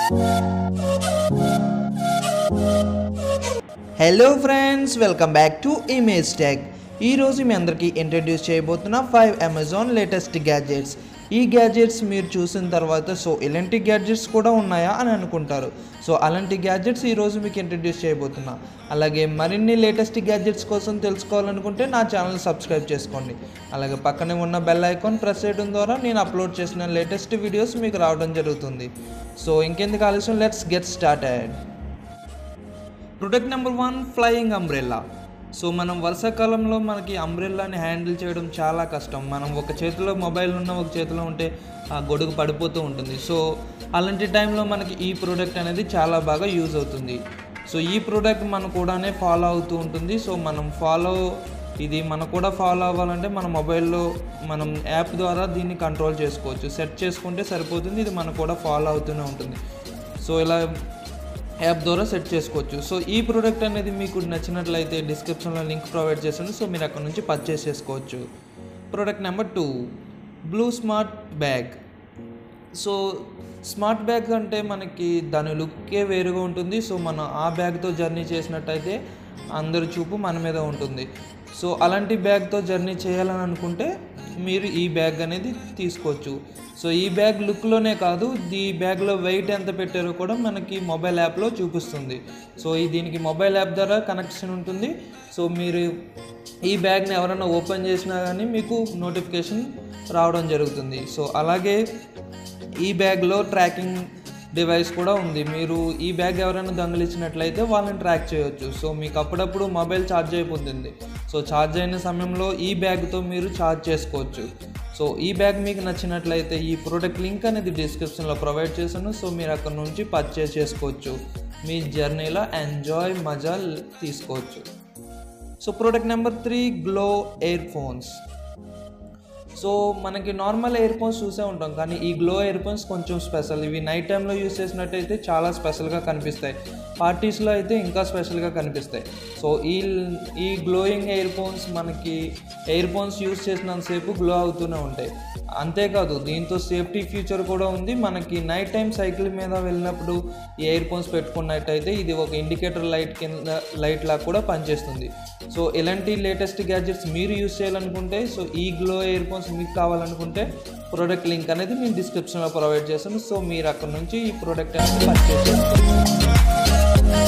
hello friends welcome back to image tech ఈరోజు మీ అందరికీ ఇంట్రడ్యూస్ చేయబోతున్న ఫైవ్ అమెజాన్ లేటెస్ట్ గ్యాడ్జెట్స్ ఈ గ్యాడ్జెట్స్ మీరు చూసిన తర్వాత సో ఇలాంటి గ్యాడ్జెట్స్ కూడా ఉన్నాయా అని అనుకుంటారు సో అలాంటి గ్యాడ్జెట్స్ ఈరోజు మీకు ఇంట్రడ్యూస్ చేయబోతున్నా అలాగే మరిన్ని లేటెస్ట్ గ్యాడ్జెట్స్ కోసం తెలుసుకోవాలనుకుంటే నా ఛానల్ సబ్స్క్రైబ్ చేసుకోండి అలాగే పక్కనే ఉన్న బెల్ ఐకాన్ ప్రెస్ చేయడం ద్వారా నేను అప్లోడ్ చేసిన లేటెస్ట్ వీడియోస్ మీకు రావడం జరుగుతుంది సో ఇంకెందుకు ఆలస్యం let's get started product number one flying umbrella so మనం వర్షాకాలంలో మనకి అంబ్రెల్లాని హ్యాండిల్ చేయడం చాలా కష్టం మనం ఒక చేతిలో మొబైల్ ఉన్న ఒక చేతిలో ఉంటే ఆ గొడుగు పడిపోతూ ఉంటుంది సో అలాంటి టైంలో మనకి ఈ ప్రోడక్ట్ అనేది చాలా బాగా యూజ్ అవుతుంది సో ఈ ప్రోడక్ట్ మనం కూడానే ఫాలో అవుతూ ఉంటుంది సో మనం ఫాలో ఇది మనకు కూడా ఫాలో అవ్వాలంటే మన మొబైల్లో మనం యాప్ ద్వారా దీన్ని కంట్రోల్ చేసుకోవచ్చు సెట్ చేసుకుంటే సరిపోతుంది ఇది మనకు కూడా ఫాలో అవుతూనే ఉంటుంది సో ఇలా యాప్ ద్వారా సెట్ చేసుకోవచ్చు సో ఈ ప్రోడక్ట్ అనేది మీకు నచ్చినట్లయితే డిస్క్రిప్షన్లో లింక్ ప్రొవైడ్ చేస్తాను సో మీరు అక్కడ నుంచి పర్చేస్ చేసుకోవచ్చు product number two blue smart bag so smart bag అంటే మనకి దాని లుక్కే వేరుగా ఉంటుంది సో మనం ఆ బ్యాగ్తో జర్నీ చేసినట్టయితే అందరి చూపు మన మీద ఉంటుంది సో అలాంటి బ్యాగ్తో జర్నీ చేయాలని అనుకుంటే మీరు ఈ బ్యాగ్ అనేది తీసుకోవచ్చు సో ఈ బ్యాగ్ లుక్లోనే కాదు ఈ బ్యాగ్లో వెయిట్ ఎంత పెట్టారో కూడా మనకి మొబైల్ యాప్లో చూపిస్తుంది సో ఈ దీనికి మొబైల్ యాప్ ద్వారా కనెక్షన్ ఉంటుంది సో మీరు ఈ బ్యాగ్ని ఎవరైనా ఓపెన్ చేసినా కానీ మీకు నోటిఫికేషన్ రావడం జరుగుతుంది సో అలాగే ఈ బ్యాగ్లో ట్రాకింగ్ డివైస్ కూడా ఉంది మీరు ఈ బ్యాగ్ ఎవరైనా దొంగిలించినట్లయితే వాళ్ళని ట్రాక్ చేయొచ్చు సో మీకు అప్పుడప్పుడు మొబైల్ ఛార్జ్ అయిపోతుంది సో ఛార్జ్ అయిన సమయంలో ఈ బ్యాగ్తో మీరు ఛార్జ్ చేసుకోవచ్చు సో ఈ బ్యాగ్ మీకు నచ్చినట్లయితే ఈ ప్రోడక్ట్ లింక్ అనేది డిస్క్రిప్షన్లో ప్రొవైడ్ చేశాను సో మీరు అక్కడ నుంచి పర్చేస్ చేసుకోవచ్చు మీ జర్నీలో ఎంజాయ్ మజా తీసుకోవచ్చు so product number three glow earphones so మనకి నార్మల్ ఇయర్ ఫోన్స్ చూసే ఉంటాం కానీ ఈ గ్లో ఇయర్ ఫోన్స్ కొంచెం స్పెషల్ ఇవి నైట్ టైంలో యూస్ చేసినట్టయితే చాలా స్పెషల్గా కనిపిస్తాయి పార్టీస్లో అయితే ఇంకా స్పెషల్గా కనిపిస్తాయి సో ఈ ఈ గ్లోయింగ్ ఇయర్ ఫోన్స్ మనకి ఇయర్ ఫోన్స్ యూస్ చేసినంతసేపు గ్లో అవుతూనే ఉంటాయి అంతేకాదు దీంతో సేఫ్టీ ఫీచర్ కూడా ఉంది మనకి నైట్ టైం సైకిల్ మీద వెళ్ళినప్పుడు ఈ ఇయర్ ఫోన్స్ పెట్టుకున్నట్టయితే ఇది ఒక ఇండికేటర్ లైట్ కింద లైట్ లాగా కూడా పనిచేస్తుంది సో ఇలాంటి లేటెస్ట్ గ్యాడ్జెట్స్ మీరు యూస్ చేయాలనుకుంటే సో ఈ గ్లో ఇయర్ ఫోన్స్ మీకు కావాలనుకుంటే ప్రోడక్ట్ లింక్ అనేది నేను డిస్క్రిప్షన్లో ప్రొవైడ్ చేస్తాను సో మీరు అక్కడ నుంచి ఈ ప్రోడక్ట్ అనేది పర్చేస్ చేసుకోవచ్చు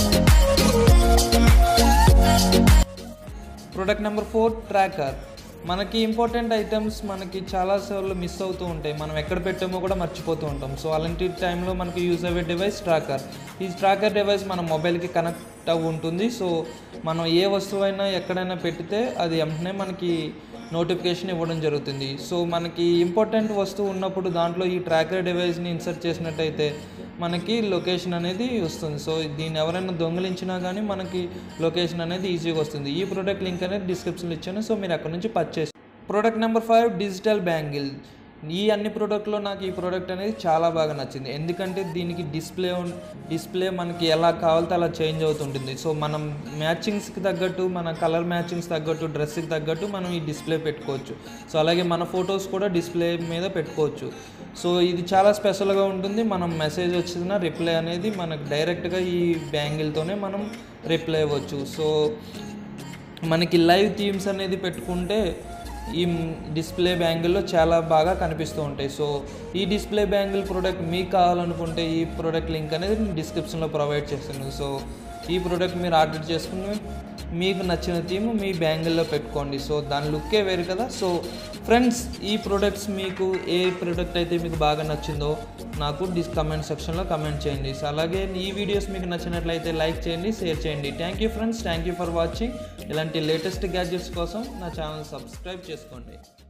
ప్రోడక్ట్ నెంబర్ ఫోర్ ట్రాకర్ మనకి ఇంపార్టెంట్ ఐటమ్స్ మనకి చాలాసార్లు మిస్ అవుతూ ఉంటాయి మనం ఎక్కడ పెట్టామో కూడా మర్చిపోతూ ఉంటాం సో అలాంటి టైంలో మనకి యూజ్ అయ్యే డివైస్ ట్రాకర్ ఈ ట్రాకర్ డివైస్ మన మొబైల్కి కనెక్ట్ అవ్వి ఉంటుంది సో మనం ఏ వస్తువైనా ఎక్కడైనా పెడితే అది వెంటనే మనకి నోటిఫికేషన్ ఇవ్వడం జరుగుతుంది సో మనకి ఇంపార్టెంట్ వస్తువు ఉన్నప్పుడు దాంట్లో ఈ ట్రాకర్ డివైస్ని ఇన్సర్ట్ చేసినట్టయితే మనకి లొకేషన్ అనేది వస్తుంది సో దీన్ని ఎవరైనా దొంగిలించినా కానీ మనకి లొకేషన్ అనేది ఈజీగా వస్తుంది ఈ ప్రోడక్ట్ లింక్ అనేది డిస్క్రిప్షన్లో ఇచ్చాను సో మీరు అక్కడ నుంచి purchase product number five digital bangle ఈ అన్ని ప్రోడక్ట్లో నాకు ఈ ప్రోడక్ట్ అనేది చాలా బాగా నచ్చింది ఎందుకంటే దీనికి డిస్ప్లే డిస్ప్లే మనకి ఎలా కావాలితే అలా చేంజ్ అవుతుంటుంది సో మనం మ్యాచింగ్స్కి తగ్గట్టు మన కలర్ మ్యాచింగ్స్ తగ్గట్టు డ్రెస్కి తగ్గట్టు మనం ఈ డిస్ప్లే పెట్టుకోవచ్చు సో అలాగే మన ఫొటోస్ కూడా డిస్ప్లే మీద పెట్టుకోవచ్చు సో ఇది చాలా స్పెషల్గా ఉంటుంది మనం మెసేజ్ వచ్చిన రిప్లై అనేది మనకు డైరెక్ట్గా ఈ బ్యాంగిల్తోనే మనం రిప్లై ఇవ్వచ్చు సో మనకి లైవ్ థీమ్స్ అనేది పెట్టుకుంటే ఈ డిస్ప్లే బ్యాంగిల్లో చాలా బాగా కనిపిస్తూ ఉంటాయి సో ఈ డిస్ప్లే బ్యాంగిల్ ప్రోడక్ట్ మీకు కావాలనుకుంటే ఈ ప్రోడక్ట్ లింక్ అనేది నేను డిస్క్రిప్షన్లో ప్రొవైడ్ చేస్తాను సో ఈ ప్రోడక్ట్ మీరు ఆర్డర్ చేసుకుని మీకు నచ్చిన థీమ్ మీ బ్యాంగిల్లో పెట్టుకోండి సో దాని లుక్కే వేరు కదా సో ఫ్రెండ్స్ ఈ ప్రోడక్ట్స్ మీకు ఏ ప్రోడక్ట్ అయితే మీకు బాగా నచ్చిందో నాకు డిస్ కమెంట్ సెక్షన్లో కమెంట్ చేయండి సో అలాగే ఈ వీడియోస్ మీకు నచ్చినట్లయితే లైక్ చేయండి షేర్ చేయండి thank you friends thank you for watching ఇలాంటి లేటెస్ట్ గ్యాడ్జెట్స్ కోసం నా ఛానల్ సబ్స్క్రైబ్ చేసుకోండి